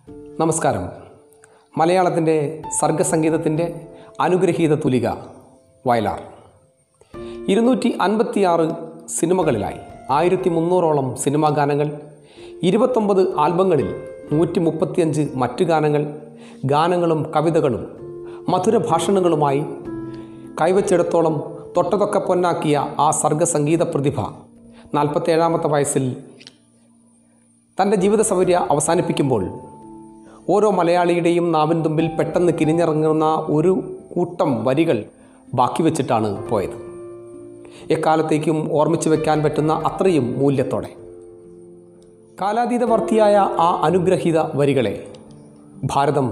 നമസ്കാരം മലയാളത്തിൻ്റെ സർഗസംഗീതത്തിൻ്റെ അനുഗ്രഹീത തുലിക വയലാർ ഇരുന്നൂറ്റി അൻപത്തിയാറ് സിനിമകളിലായി ആയിരത്തി മുന്നൂറോളം സിനിമാ ഗാനങ്ങൾ ഇരുപത്തൊമ്പത് ആൽബങ്ങളിൽ നൂറ്റി മുപ്പത്തിയഞ്ച് മറ്റു ഗാനങ്ങൾ ഗാനങ്ങളും കവിതകളും മധുര ഭാഷണങ്ങളുമായി കൈവച്ചിടത്തോളം തൊട്ടതൊക്കെ പൊന്നാക്കിയ ആ സർഗസംഗീത പ്രതിഭ നാൽപ്പത്തേഴാമത്തെ വയസ്സിൽ തൻ്റെ ജീവിത സൗകര്യ അവസാനിപ്പിക്കുമ്പോൾ ഓരോ മലയാളിയുടെയും നാവിൻ തുമ്പിൽ പെട്ടെന്ന് കിരിഞ്ഞിറങ്ങുന്ന ഒരു കൂട്ടം വരികൾ ബാക്കി വെച്ചിട്ടാണ് പോയത് എക്കാലത്തേക്കും ഓർമ്മിച്ചു വെക്കാൻ പറ്റുന്ന അത്രയും മൂല്യത്തോടെ കാലാതീതവർത്തിയായ ആ അനുഗ്രഹീത വരികളെ ഭാരതം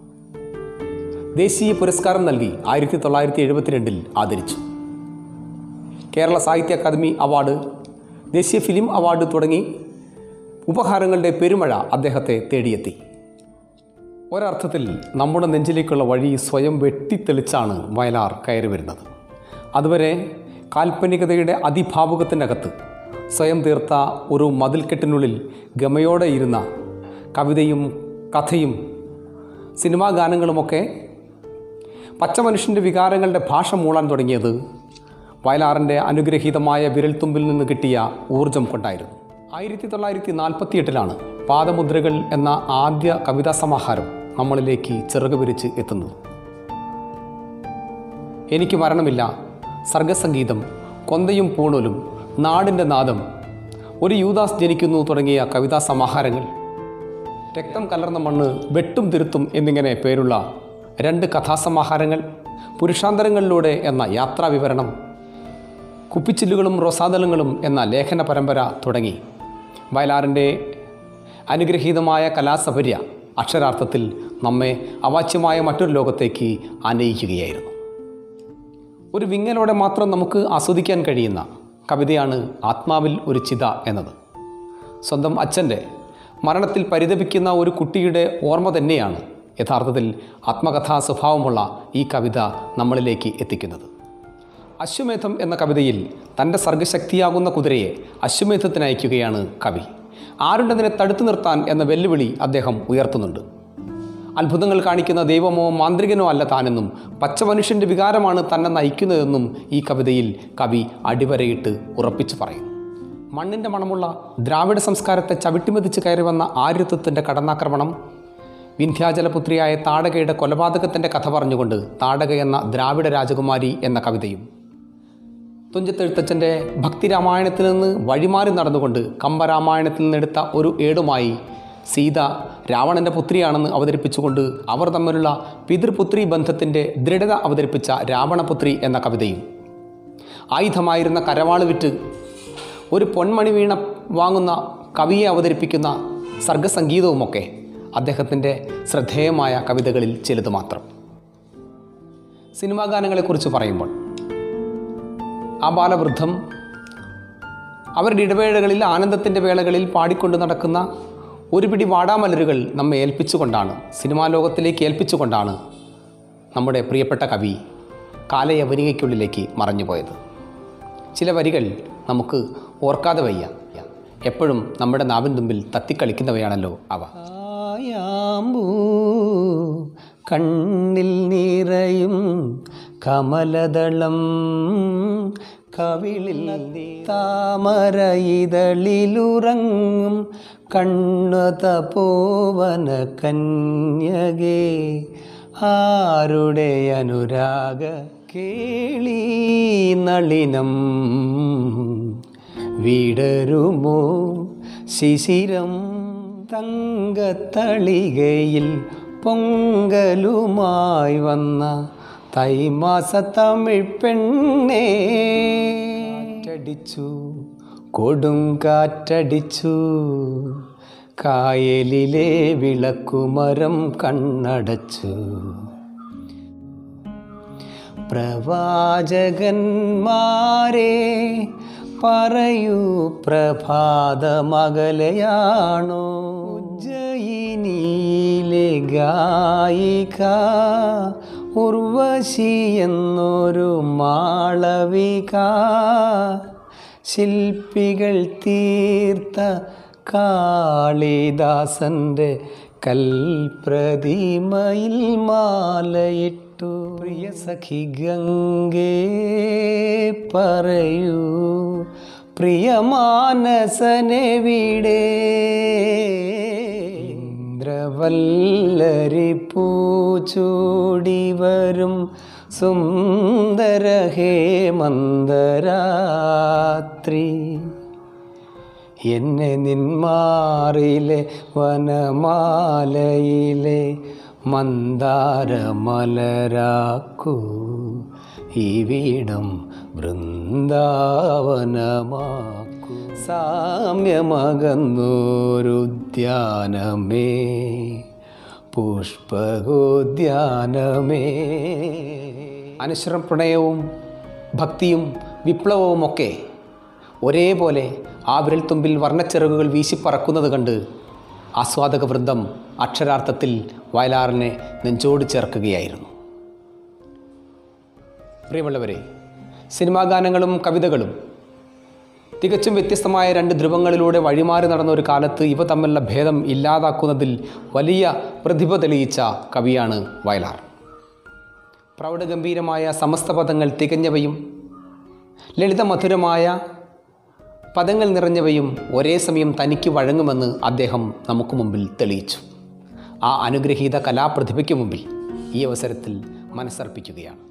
ദേശീയ പുരസ്കാരം നൽകി ആയിരത്തി തൊള്ളായിരത്തി എഴുപത്തിരണ്ടിൽ ആദരിച്ചു കേരള സാഹിത്യ അക്കാദമി അവാർഡ് ദേശീയ ഫിലിം അവാർഡ് തുടങ്ങി ഉപഹാരങ്ങളുടെ പെരുമഴ അദ്ദേഹത്തെ തേടിയെത്തി ഒരർത്ഥത്തിൽ നമ്മുടെ നെഞ്ചിലേക്കുള്ള വഴി സ്വയം വെട്ടിത്തെളിച്ചാണ് വയലാർ കയറി വരുന്നത് അതുവരെ കാൽപ്പനികതയുടെ അതിഭാവുകത്തിനകത്ത് സ്വയം തീർത്ത ഒരു മതിൽക്കെട്ടിനുള്ളിൽ ഗമയോടെ ഇരുന്ന കവിതയും കഥയും സിനിമാ ഗാനങ്ങളുമൊക്കെ പച്ചമനുഷ്യൻ്റെ വികാരങ്ങളുടെ ഭാഷ മൂളാൻ തുടങ്ങിയത് വയലാറിൻ്റെ അനുഗ്രഹീതമായ വിരൽത്തുമ്പിൽ നിന്ന് കിട്ടിയ ഊർജം കൊണ്ടായിരുന്നു ആയിരത്തി തൊള്ളായിരത്തി നാൽപ്പത്തി എട്ടിലാണ് പാദമുദ്രകൾ എന്ന ആദ്യ കവിതാ സമാഹാരം നമ്മളിലേക്ക് ചിറക് വിരിച്ച് എത്തുന്നത് എനിക്ക് മരണമില്ല സർഗസംഗീതം കൊന്തയും പൂണൂലും നാടിൻ്റെ നാദം ഒരു യൂദാസ് ജനിക്കുന്നു തുടങ്ങിയ കവിതാ സമാഹാരങ്ങൾ രക്തം കലർന്ന മണ്ണ് വെട്ടും തിരുത്തും എന്നിങ്ങനെ പേരുള്ള രണ്ട് കഥാസമാഹാരങ്ങൾ പുരുഷാന്തരങ്ങളിലൂടെ എന്ന യാത്രാ വിവരണം കുപ്പിച്ചില്ലുകളും റോസാദലങ്ങളും എന്ന ലേഖന പരമ്പര തുടങ്ങി വയലാറിൻ്റെ അനുഗ്രഹീതമായ കലാസപര്യ അക്ഷരാർത്ഥത്തിൽ നമ്മെ അവാച്യമായ മറ്റൊരു ലോകത്തേക്ക് ആനയിക്കുകയായിരുന്നു ഒരു വിങ്ങലോടെ മാത്രം നമുക്ക് ആസ്വദിക്കാൻ കഴിയുന്ന കവിതയാണ് ആത്മാവിൽ ഒരു ചിത എന്നത് സ്വന്തം അച്ഛൻ്റെ മരണത്തിൽ പരിതപിക്കുന്ന ഒരു കുട്ടിയുടെ ഓർമ്മ തന്നെയാണ് യഥാർത്ഥത്തിൽ ആത്മകഥാ സ്വഭാവമുള്ള ഈ കവിത നമ്മളിലേക്ക് എത്തിക്കുന്നത് അശ്വമേധം എന്ന കവിതയിൽ തൻ്റെ സർഗശക്തിയാകുന്ന കുതിരയെ അശ്വമേധത്തിനയക്കുകയാണ് കവി ആരുണ്ടതിനെ തടുത്തു നിർത്താൻ എന്ന വെല്ലുവിളി അദ്ദേഹം ഉയർത്തുന്നുണ്ട് അത്ഭുതങ്ങൾ കാണിക്കുന്ന ദൈവമോ മാന്ത്രികനോ അല്ല താനെന്നും പച്ചമനുഷ്യൻ്റെ വികാരമാണ് തന്നെ നയിക്കുന്നതെന്നും ഈ കവിതയിൽ കവി അടിവരയിട്ട് ഉറപ്പിച്ചു പറയും മണ്ണിൻ്റെ മണമുള്ള ദ്രാവിഡ സംസ്കാരത്തെ ചവിട്ടിമതിച്ച് കയറി വന്ന ആര്യത്വത്തിൻ്റെ കടന്നാക്രമണം വിന്ധ്യാചലപുത്രിയായ താടകയുടെ കൊലപാതകത്തിൻ്റെ കഥ പറഞ്ഞുകൊണ്ട് താടക എന്ന ദ്രാവിഡ രാജകുമാരി എന്ന കവിതയും തുഞ്ചത്തെഴുത്തച്ഛൻ്റെ ഭക്തിരാമായണത്തിൽ നിന്ന് വഴിമാറി നടന്നുകൊണ്ട് കമ്പരാമായണത്തിൽ നിന്നെടുത്ത ഒരു ഏടുമായി സീത രാവണൻ്റെ പുത്രിയാണെന്ന് അവതരിപ്പിച്ചുകൊണ്ട് അവർ തമ്മിലുള്ള പിതൃപുത്രി ബന്ധത്തിൻ്റെ ദൃഢത അവതരിപ്പിച്ച രാവണപുത്രി എന്ന കവിതയും ആയുധമായിരുന്ന കരവാള് വിറ്റ് ഒരു പൊന്മണി വീണ വാങ്ങുന്ന കവിയെ അവതരിപ്പിക്കുന്ന സർഗസംഗീതവുമൊക്കെ അദ്ദേഹത്തിൻ്റെ ശ്രദ്ധേയമായ കവിതകളിൽ ചിലത് മാത്രം സിനിമാ ഗാനങ്ങളെക്കുറിച്ച് പറയുമ്പോൾ ആബാലവൃദ്ധം അവരുടെ ഇടവേളകളിൽ ആനന്ദത്തിൻ്റെ വേളകളിൽ പാടിക്കൊണ്ട് നടക്കുന്ന ഒരു പിടി വാടാമലരുകൾ നമ്മെ ഏൽപ്പിച്ചുകൊണ്ടാണ് സിനിമാ ലോകത്തിലേക്ക് ഏൽപ്പിച്ചുകൊണ്ടാണ് നമ്മുടെ പ്രിയപ്പെട്ട കവി കാലയവനികയ്ക്കുള്ളിലേക്ക് മറഞ്ഞുപോയത് ചില വരികൾ നമുക്ക് ഓർക്കാതെ വയ്യ എപ്പോഴും നമ്മുടെ നാവിൻ തുമ്പിൽ തത്തിക്കളിക്കുന്നവയാണല്ലോ അവ ആയാമ്പൂ കണ്ണിൽ നിറയും കമലദളം കവിളിൽ താമര ഇതളിലുറങ്ങും കണ്ണത പോവന കന്യകേ ആരുടെ അനുരാഗ കേളി നളിനം വിടരുമോ ശിശിരം തങ്കത്തളികയിൽ പൊങ്കലുമായി വന്ന തൈമാസ തമിഴ് പെണ്ണേ കാറ്റടിച്ചു കൊടുങ്കാറ്റടിച്ചു കായലിലെ വിളക്കുമരം കണ്ണടച്ചു പ്രവാചകന്മാരെ പറയൂ പ്രഭാതമകലയാണോ ഉജ്ജയിനിയിലെ ഗായിക ഉർവശി എന്നൊരു മാളവിക ശില്പികൾ തീർത്ത കാളിദാസൻ്റെ കൽപ്രതിമയിൽ മാലയിട്ടു പ്രിയ സഖി ഗംഗേ പറയൂ പ്രിയമാനസനെവിടെ ഇന്ദ്രവല്ലരി പൂച്ചൂടി വരും സുന്ദര ഹേമന്തരാത്രി എന്നെ നിന്മാറിലെ വനമാലയിലെ മന്ദാരമലരാക്കൂ ഇവിടം വൃന്ദാവനമാക്കൂ സാമ്യമകന്നൂരുദ്യാനമേ പുഷ്പകോദ്യാനമേ അനശ്വര പ്രണയവും ഭക്തിയും വിപ്ലവവുമൊക്കെ ഒരേപോലെ ആ വിരൽത്തുമ്പിൽ വർണ്ണച്ചിറകുകൾ വീശിപ്പറക്കുന്നത് കണ്ട് ആസ്വാദക വൃന്ദം അക്ഷരാർത്ഥത്തിൽ വയലാറിനെ നെഞ്ചോട് ചേർക്കുകയായിരുന്നു പ്രിയമുള്ളവരെ സിനിമാ ഗാനങ്ങളും കവിതകളും തികച്ചും വ്യത്യസ്തമായ രണ്ട് ധ്രുവങ്ങളിലൂടെ വഴിമാറി നടന്ന ഒരു കാലത്ത് ഇവ തമ്മിലുള്ള ഭേദം ഇല്ലാതാക്കുന്നതിൽ വലിയ പ്രതിഭ തെളിയിച്ച കവിയാണ് വയലാർ പ്രൗഢഗംഭീരമായ സമസ്ത പദങ്ങൾ തികഞ്ഞവയും ലളിതമധുരമായ പദങ്ങൾ നിറഞ്ഞവയും ഒരേ സമയം തനിക്ക് വഴങ്ങുമെന്ന് അദ്ദേഹം നമുക്ക് മുമ്പിൽ തെളിയിച്ചു ആ അനുഗ്രഹീത കലാപ്രതിഭയ്ക്ക് മുമ്പിൽ ഈ അവസരത്തിൽ മനസ്സർപ്പിക്കുകയാണ്